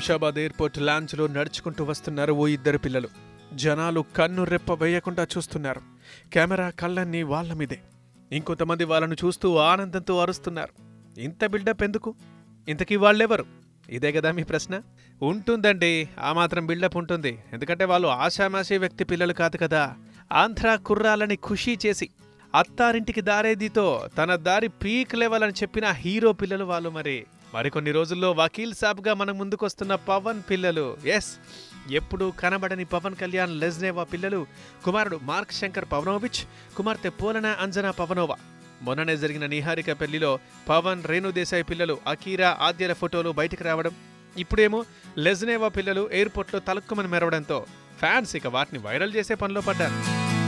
Shamshabad airport లాంచ్లో నడుచుకుంటూ వస్తున్నారు ఓ ఇద్దరు పిల్లలు జనాలు కన్ను రెప్ప వేయకుండా చూస్తున్నారు కెమెరా కళ్ళన్నీ వాళ్ళ మీదే ఇంకొంతమంది వాళ్ళను చూస్తూ ఆనందంతో అరుస్తున్నారు ఇంత బిల్డప్ ఎందుకు ఇంతకీ వాళ్ళెవరు ఇదే కదా మీ ప్రశ్న ఉంటుందండి ఆ మాత్రం బిల్డప్ ఉంటుంది ఎందుకంటే వాళ్ళు ఆషామాషీ వ్యక్తి పిల్లలు కాదు కదా ఆంధ్ర కుర్రాలని ఖుషీ చేసి అత్తారింటికి దారేదితో తన దారి పీక్ లెవెల్ అని చెప్పిన హీరో పిల్లలు వాళ్ళు మరి మరికొన్ని రోజుల్లో వకీల్ సాబ్గా మన ముందుకొస్తున్న పవన్ పిల్లలు ఎస్ ఎప్పుడు కనబడని పవన్ కళ్యాణ్ లెజ్నేవా పిల్లలు కుమారుడు మార్క్ శంకర్ పవనోవిచ్ కుమార్తె పోలన అంజనా పవనోవా మొన్ననే జరిగిన నిహారిక పెళ్లిలో పవన్ రేణు దేశాయ్ పిల్లలు అకీరా ఆద్యల ఫోటోలు బయటికి రావడం ఇప్పుడేమో లెజ్నేవా పిల్లలు ఎయిర్పోర్ట్లో తలుక్కుమని మెరవడంతో ఫ్యాన్స్ ఇక వాటిని వైరల్ చేసే పనిలో పడ్డారు